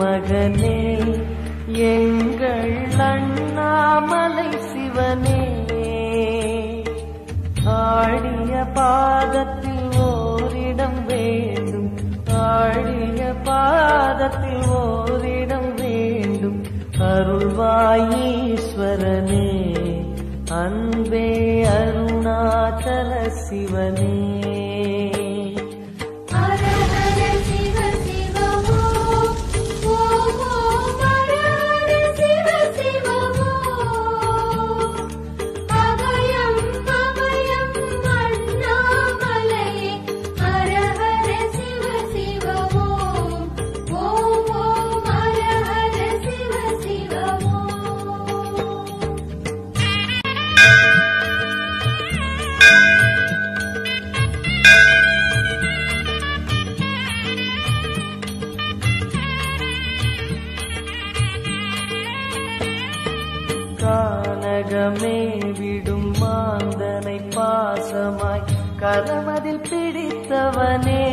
மகனே எங்கள் அண்ணாமலை சிவனே ஆடிய பாதத்தில் ஓரிடம் வேண்டும் ஆடிய பாதத்தில் ஓரிடம் வேண்டும் அருள்வாயீஸ்வரனே அன்பே அருணாச்சல சிவனே ஹர ஹர சிவ சிவ ஓம் ஓம் ஓம் ஹர ஹர சிவ சிவ ஓம் அபயம் அபயம் அண்ணாமலையே ஹர ஹர சிவ சிவ ஓம் ஓம் ஓம் ஹர ஹர சிவ சிவ ஓம் கானகமே விடும் மாந்தனை பாசமாய் கரமதில் பிடித்தவனே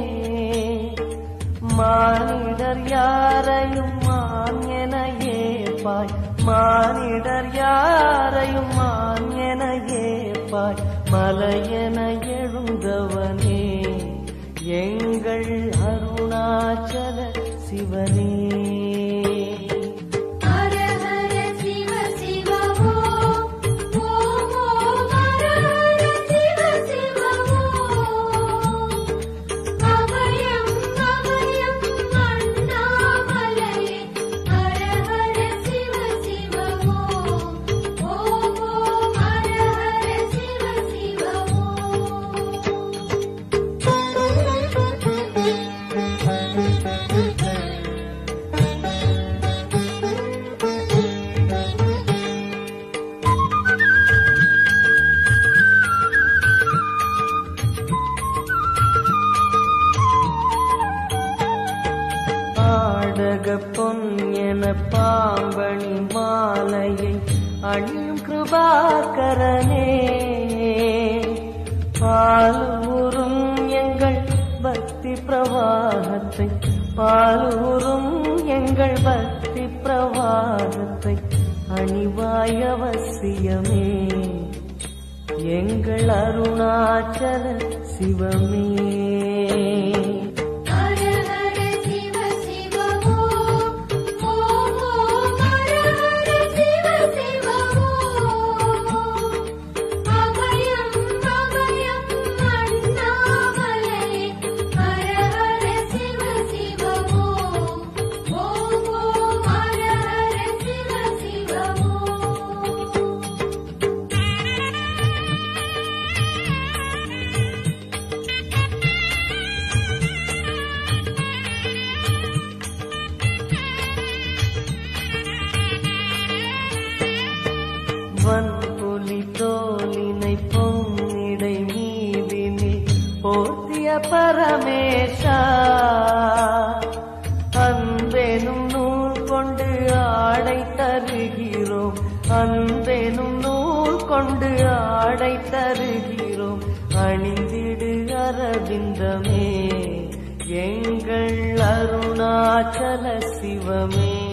மானிடர் யாரையும் மான் என ஏப்பாய் மானிடர் யாரையும் மான் என ஏப்பாய் மலையென எழுந்தவனே எங்கள் அருணாச்சல சிவனே ஹர ஹர சிவ சிவ ஓம் ஓம் ஓம் ஹர ஹர சிவ சிவ ஓம் அபயம் அபயம் அண்ணாமலையே ஹர ஹர சிவ சிவ ஓம் ஓம் ஓம் ஹர ஹர சிவ சிவ ஆடக பொன் என பாம்பணி மாலையை அணியும் கிருபாகரனே பாலூரும் எங்கள் பக்தி பிரவாகத்தை பாலூரும் எங்கள் பக்தி பிரவாகத்தை அணிவாய் அவசியமே எங்கள் அருணாச்சல சிவமே ஹர ஹர சிவ சிவ ஓம் ஓம் ஓம் ஹர ஹர சிவ சிவ ஓம் அபயம் அபயம் அண்ணாமலையே ஹர ஹர சிவ சிவ ஓம் ஓம் ஓம் ஹர ஹர சிவ சிவ ஓம் வன்புலி தோலினை பொன்னிடை மீதினில் போர்த்திய பரமேஷா அன்பெனும் நூல் கொண்டு ஆடை தருகிறோம் அன்பெனும் நூல் கொண்டு ஆடை தருகிறோம் அணிந்திடு அரவிந்தமே எங்கள் அருணாச்சல சிவமே